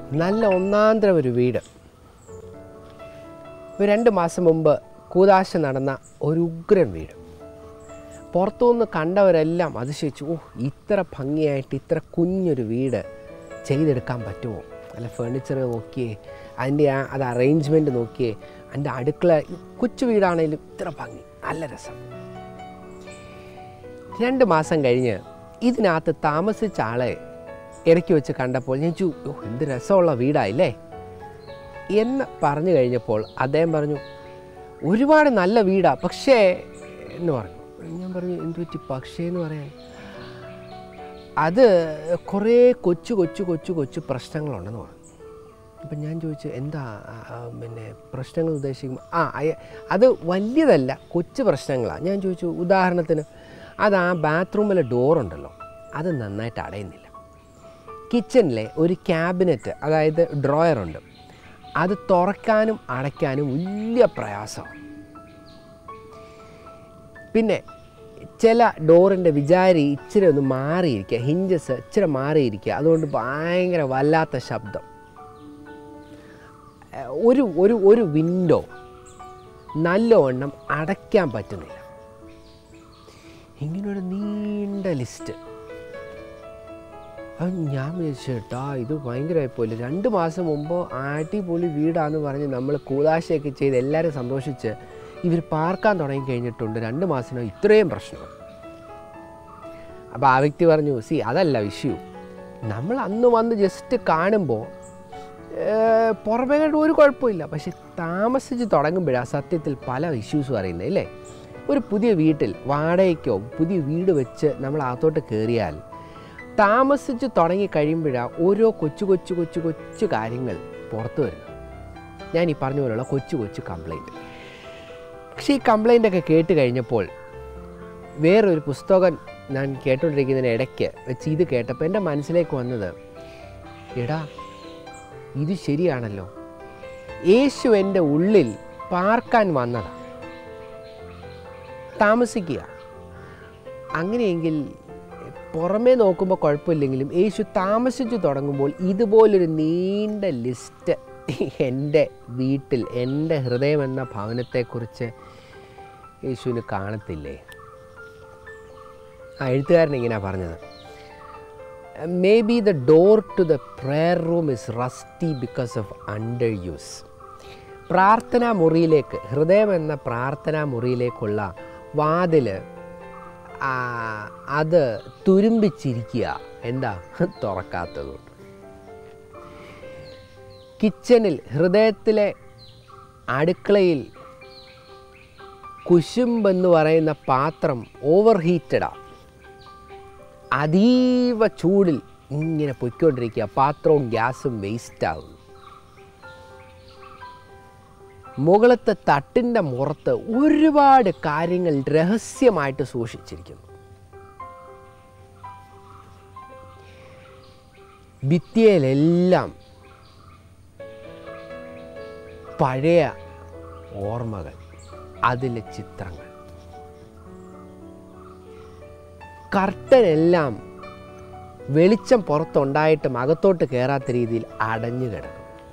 നല്ല ഒന്നാന്തരം ഒരു വീട് ഒരു രണ്ട് മാസം മുമ്പ് കൂതാശ നടന്ന ഒരു ഉഗ്രൻ വീട് പുറത്തുനിന്ന് കണ്ടവരെല്ലാം അതിശയിച്ചു ഓ ഇത്ര ഭംഗിയായിട്ട് ഇത്ര കുഞ്ഞൊരു വീട് ചെയ്തെടുക്കാൻ പറ്റുമോ അല്ല ഫേണിച്ചർ നോക്കിയേ അതിൻ്റെ ആ അത് അറേഞ്ച്മെൻറ്റ് നോക്കിയേ അതിൻ്റെ അടുക്കള കൊച്ചു വീടാണെങ്കിലും ഇത്ര ഭംഗി നല്ല രസം രണ്ട് മാസം കഴിഞ്ഞ് ഇതിനകത്ത് താമസിച്ച ആളെ ഇടയ്ക്ക് വെച്ച് കണ്ടപ്പോൾ ഞാൻ ചു ഓ എന്ത് രസമുള്ള വീടായില്ലേ എന്ന് പറഞ്ഞു കഴിഞ്ഞപ്പോൾ അദ്ദേഹം പറഞ്ഞു ഒരുപാട് നല്ല വീടാ പക്ഷേ എന്ന് പറഞ്ഞു ഞാൻ പറഞ്ഞു എന്ത് പറ്റി പക്ഷേ എന്ന് പറയാൻ അത് കുറേ കൊച്ചു കൊച്ചു കൊച്ചു കൊച്ചു പ്രശ്നങ്ങളുണ്ടെന്ന് പറഞ്ഞു അപ്പം ഞാൻ ചോദിച്ചു എന്താ ആ, ആ, പിന്നെ പ്രശ്നങ്ങൾ ഉദ്ദേശിക്കുമ്പോൾ ആ അയ- അത് വലിയതല്ല കൊച്ചു പ്രശ്നങ്ങളാണ് ഞാൻ ചോദിച്ചു ഉദാഹരണത്തിന് അത് ആ ബാത്റൂമിലെ ഡോറുണ്ടല്ലോ അത് നന്നായിട്ട് അടയുന്നില്ല കിച്ചണിലെ ഒരു ക്യാബിനറ്റ് അതായത് ഡ്രോയറുണ്ട് അത് തുറക്കാനും അടയ്ക്കാനും വലിയ പ്രയാസമാണ് പിന്നെ ചില ഡോറിൻ്റെ വിചാരി ഇച്ചിരി ഒന്ന് മാറിയിരിക്കുക ഹിഞ്ചസ് ഇച്ചിരി മാറിയിരിക്കുക അതുകൊണ്ട് ഭയങ്കര വല്ലാത്ത ശബ്ദം ഏഹ് ഒരു ഒരു ഒരു വിൻഡോ നല്ലവണ്ണം അടയ്ക്കാൻ പറ്റുന്നില്ല ഇങ്ങനൊരു നീണ്ട ലിസ്റ്റ് അത് ഞാൻ വിചാരിച്ചേട്ടാ ഇത് ഭയങ്കരമായി പോലെ രണ്ട് മാസം മുമ്പ് അടിപൊളി വീടാന്ന് പറഞ്ഞ് നമ്മൾ കൂതാശയൊക്കെ ചെയ്ത് എല്ലാവരും സന്തോഷിച്ച് ഇവർ പാർക്കാൻ തുടങ്ങി കഴിഞ്ഞിട്ടുണ്ട് രണ്ട് മാസത്തിനോ ഇത്രയും പ്രശ്നം അപ്പോൾ ആ വ്യക്തി പറഞ്ഞു സി അതല്ല ഇഷ്യൂ നമ്മൾ അന്ന് വന്ന് ജസ്റ്റ് കാണുമ്പോൾ പുറമേ കണ്ട് ഒരു കുഴപ്പമില്ല പക്ഷെ താമസിച്ച് തുടങ്ങുമ്പോഴാണ് സത്യത്തിൽ പല ഇഷ്യൂസും അറിയുന്നത് അല്ലേ ഒരു പുതിയ വീട്ടിൽ വാടകയ്ക്കോ പുതിയ വീട് വെച്ച് നമ്മൾ അകത്തോട്ട് കയറിയാൽ താമസിച്ച് തുടങ്ങി കഴിയുമ്പോഴാണ് ഓരോ കൊച്ചു കൊച്ചു കൊച്ചു കൊച്ചു കാര്യങ്ങൾ പുറത്തു വരുന്നത് ഞാൻ ഈ പറഞ്ഞ പോലുള്ള കൊച്ചു കൊച്ചു കംപ്ലൈൻറ്റ് പക്ഷേ ഈ കംപ്ലൈൻ്റ് ഒക്കെ കേട്ട് കഴിഞ്ഞപ്പോൾ വേറൊരു പുസ്തകം ഞാൻ കേട്ടുകൊണ്ടിരിക്കുന്നതിന് ഇടയ്ക്ക് വെച്ച് ഇത് കേട്ടപ്പോൾ എൻ്റെ മനസ്സിലേക്ക് വന്നത് എടാ ഇത് ശരിയാണല്ലോ യേശു എൻ്റെ ഉള്ളിൽ പാർക്കാൻ വന്നതാണ് താമസിക്കുക അങ്ങനെയെങ്കിൽ പുറമേ നോക്കുമ്പോൾ കുഴപ്പമില്ലെങ്കിലും യേശു താമസിച്ചു തുടങ്ങുമ്പോൾ ഇതുപോലൊരു നീണ്ട ലിസ്റ്റ് എൻ്റെ വീട്ടിൽ എൻ്റെ ഹൃദയം എന്ന ഭവനത്തെക്കുറിച്ച് യേശുവിന് കാണത്തില്ലേ ആ എഴുത്തുകാരൻ ഇങ്ങനെയാണ് പറഞ്ഞത് may be the door to the prayer room is rusty because of underuse പ്രാർത്ഥനാ മുറിയിലേക്ക് ഹൃദയം എന്ന പ്രാർത്ഥനാ മുറിയിലേക്കുള്ള വാതിൽ അത് തുരുമ്പിച്ചിരിക്കുക എന്താ തുറക്കാത്തതുകൊണ്ട് കിച്ചണിൽ ഹൃദയത്തിലെ അടുക്കളയിൽ കുശുമ്പെന്ന് പറയുന്ന പാത്രം ഓവർ ഹീറ്റഡാണ് അതീവ ചൂടിൽ ഇങ്ങനെ പൊയ്ക്കൊണ്ടിരിക്കുക പാത്രവും ഗ്യാസും വേസ്റ്റാകുന്നു മുകളത്തെ തട്ടിൻ്റെ മുറത്ത് ഒരുപാട് കാര്യങ്ങൾ രഹസ്യമായിട്ട് സൂക്ഷിച്ചിരിക്കുന്നു ഭിത്തിയിലെല്ലാം പഴയ ഓർമ്മകൾ അതിലെ ചിത്രങ്ങൾ കർട്ടനെല്ലാം വെളിച്ചം പുറത്തുണ്ടായിട്ടും അകത്തോട്ട് കയറാത്ത രീതിയിൽ അടഞ്ഞു കിടക്കും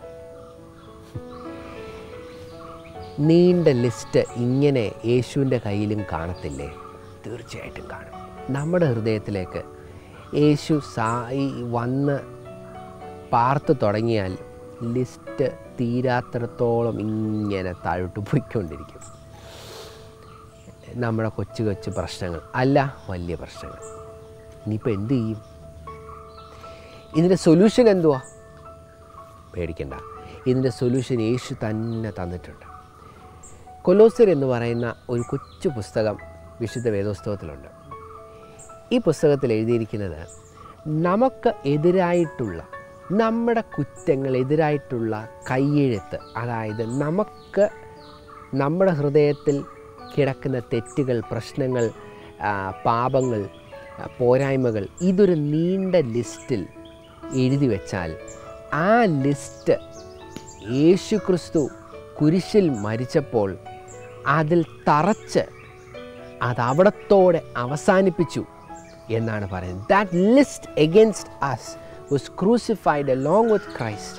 നീണ്ട ലിസ്റ്റ് ഇങ്ങനെ യേശുവിൻ്റെ കയ്യിലും കാണത്തില്ലേ തീർച്ചയായിട്ടും കാണും നമ്മുടെ ഹൃദയത്തിലേക്ക് യേശു സാ ഈ വന്ന് പാർത്ത് തുടങ്ങിയാൽ ലിസ്റ്റ് തീരാത്തിടത്തോളം ഇങ്ങനെ താഴോട്ട് പോയിക്കൊണ്ടിരിക്കും നമ്മുടെ കൊച്ചു കൊച്ചു പ്രശ്നങ്ങൾ അല്ല വലിയ പ്രശ്നങ്ങൾ ഇനിയിപ്പോൾ എന്ത് ചെയ്യും ഇതിൻ്റെ സൊല്യൂഷൻ എന്തുവാ പേടിക്കണ്ട ഇതിൻ്റെ സൊല്യൂഷൻ യേശു തന്നെ തന്നിട്ടുണ്ട് കൊലോസർ എന്ന് പറയുന്ന ഒരു കൊച്ചു പുസ്തകം വിശുദ്ധ വേദോത്സവത്തിലുണ്ട് ഈ പുസ്തകത്തിൽ എഴുതിയിരിക്കുന്നത് നമുക്ക് എതിരായിട്ടുള്ള നമ്മുടെ കുറ്റങ്ങൾ എതിരായിട്ടുള്ള കയ്യെഴുത്ത് അതായത് നമുക്ക് നമ്മുടെ ഹൃദയത്തിൽ കിടക്കുന്ന തെറ്റുകൾ പ്രശ്നങ്ങൾ ആ, പാപങ്ങൾ ആ, പോരായ്മകൾ ഇതൊരു നീണ്ട ലിസ്റ്റിൽ എഴുതി വെച്ചാൽ ആ ലിസ്റ്റ് യേശു ക്രിസ്തു കുരിശിൽ മരിച്ചപ്പോൾ അതിൽ തറച്ച് അത് അവിടത്തോടെ അവസാനിപ്പിച്ചു എന്നാണ് പറയുന്നത് that list against us was crucified along with Christ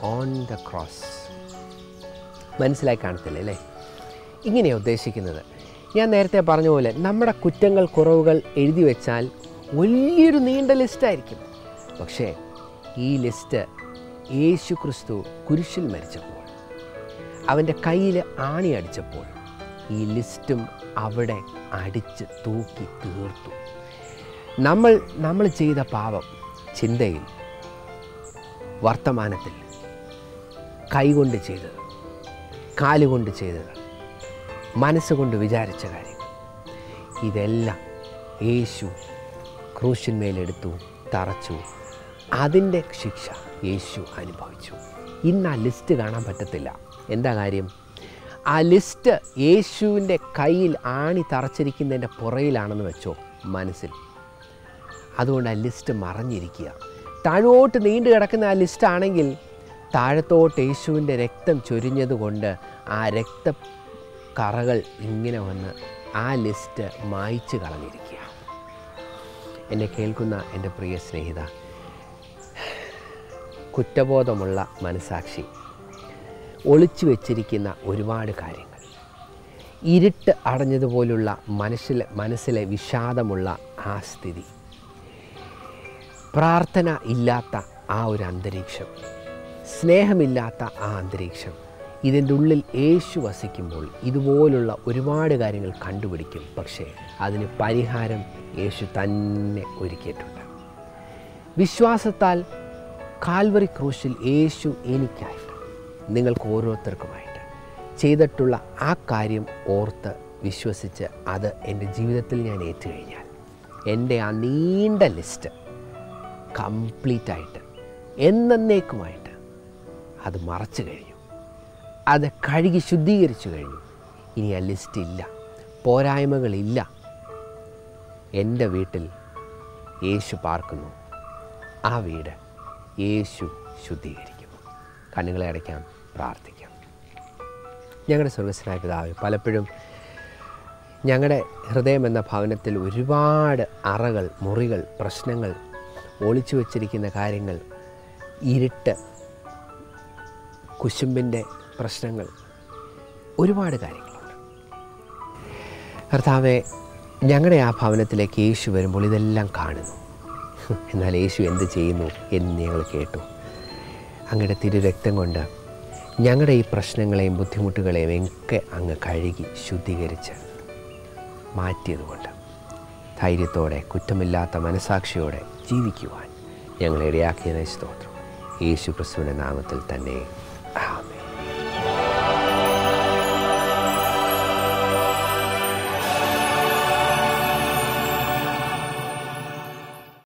on the cross മനസ്സിലായി കാണത്തില്ല അല്ലേ ഇങ്ങനെയാണ് ഉദ്ദേശിക്കുന്നത് ഞാൻ നേരത്തെ പറഞ്ഞ പോലെ നമ്മുടെ കുറ്റങ്ങൾ കുറവുകൾ എഴുതി വെച്ചാൽ വലിയൊരു നീണ്ട ലിസ്റ്റായിരിക്കും പക്ഷേ ഈ ലിസ്റ്റ് യേശു ക്രിസ്തു കുരിശിൽ മരിച്ചപ്പോൾ അവൻ്റെ കയ്യിൽ ആണി അടിച്ചപ്പോൾ ഈ ലിസ്റ്റും അവിടെ അടിച്ച് തൂക്കി തീർത്തു നമ്മൾ നമ്മൾ ചെയ്ത പാപം ചിന്തയിൽ വർത്തമാനത്തിൽ കൈകൊണ്ട് ചെയ്തത് കാലുകൊണ്ട് ചെയ്തത് മനസ്സുകൊണ്ട് വിചാരിച്ച കാര്യങ്ങൾ ഇതെല്ലാം യേശു ക്രൂശിന്മേലെടുത്തു തറച്ചു അതിൻ്റെ ശിക്ഷ യേശു അനുഭവിച്ചു ഇന്ന് ആ ലിസ്റ്റ് കാണാൻ പറ്റത്തില്ല എന്താ കാര്യം ആ ലിസ്റ്റ് യേശുവിൻ്റെ കയ്യിൽ ആണി തറച്ചിരിക്കുന്നതിൻ്റെ പുറയിലാണെന്ന് വെച്ചോ മനസ്സിൽ അതുകൊണ്ട് ആ ലിസ്റ്റ് മറഞ്ഞിരിക്കുക താഴോട്ട് നീണ്ടു കിടക്കുന്ന ആ ലിസ്റ്റ് ആണെങ്കിൽ താഴത്തോട്ട് യേശുവിൻ്റെ രക്തം ചൊരിഞ്ഞതുകൊണ്ട് ആ രക്ത കറകൾ ഇങ്ങനെ വന്ന് ആ ലിസ്റ്റ് മായ്ച്ചു കളഞ്ഞിരിക്കുക എന്നെ കേൾക്കുന്ന എൻ്റെ പ്രിയ സ്നേഹിത കുറ്റബോധമുള്ള മനസാക്ഷി ഒളിച്ചു വച്ചിരിക്കുന്ന ഒരുപാട് കാര്യങ്ങൾ ഇരുട്ട് അടഞ്ഞതുപോലുള്ള മനസ്സിലെ മനസ്സിലെ വിഷാദമുള്ള ആ സ്ഥിതി പ്രാർത്ഥന ഇല്ലാത്ത ആ ഒരു അന്തരീക്ഷം സ്നേഹമില്ലാത്ത ആ അന്തരീക്ഷം ഇതിൻ്റെ ഉള്ളിൽ യേശു വസിക്കുമ്പോൾ ഇതുപോലുള്ള ഒരുപാട് കാര്യങ്ങൾ കണ്ടുപിടിക്കും പക്ഷേ അതിന് പരിഹാരം യേശു തന്നെ ഒരുക്കിയിട്ടുണ്ട് വിശ്വാസത്താൽ കാൽവറി ക്രൂശിൽ യേശു എനിക്കായിട്ട് നിങ്ങൾക്ക് ഓരോരുത്തർക്കുമായിട്ട് ചെയ്തിട്ടുള്ള ആ കാര്യം ഓർത്ത് വിശ്വസിച്ച് അത് എൻ്റെ ജീവിതത്തിൽ ഞാൻ ഏറ്റുകഴിഞ്ഞാൽ എൻ്റെ ആ നീണ്ട ലിസ്റ്റ് കംപ്ലീറ്റ് ആയിട്ട് എന്നേക്കുമായിട്ട് അത് മറച്ചു കഴിഞ്ഞു അത് കഴുകി ശുദ്ധീകരിച്ചു കഴിഞ്ഞു ഇനി ആ ലിസ്റ്റ് ഇല്ല പോരായ്മകളില്ല എൻ്റെ വീട്ടിൽ യേശു പാർക്കുന്നു ആ വീട് യേശു ശുദ്ധീകരിക്കുന്നു കണ്ണുകളെ അടയ്ക്കാം പ്രാർത്ഥിക്കാം ഞങ്ങളുടെ സ്വർഗസ്വനായ പിതാവ് പലപ്പോഴും ഞങ്ങളുടെ ഹൃദയം എന്ന ഭവനത്തിൽ ഒരുപാട് അറകൾ മുറികൾ പ്രശ്നങ്ങൾ ഒളിച്ചു വച്ചിരിക്കുന്ന കാര്യങ്ങൾ ഇരുട്ട് കുശുമ്പിൻ്റെ പ്രശ്നങ്ങൾ ഒരുപാട് കാര്യങ്ങളുണ്ട് കർത്താവെ ഞങ്ങളുടെ ആ ഭവനത്തിലേക്ക് യേശു വരുമ്പോൾ ഇതെല്ലാം കാണുന്നു എന്നാൽ യേശു എന്ത് ചെയ്യുന്നു എന്ന് ഞങ്ങൾ കേട്ടു അങ്ങയുടെ തിരുരക്തം കൊണ്ട് ഞങ്ങളുടെ ഈ പ്രശ്നങ്ങളെയും ബുദ്ധിമുട്ടുകളെയും ഒക്കെ അങ്ങ് കഴുകി ശുദ്ധീകരിച്ച് മാറ്റിയതുകൊണ്ട് ധൈര്യത്തോടെ കുറ്റമില്ലാത്ത മനസാക്ഷിയോടെ ജീവിക്കുവാൻ ഞങ്ങളെ ഇടയാക്കിയതിനെ സ്തോത്രം യേശു ക്രിസ്തുവിൻ്റെ നാമത്തിൽ തന്നെ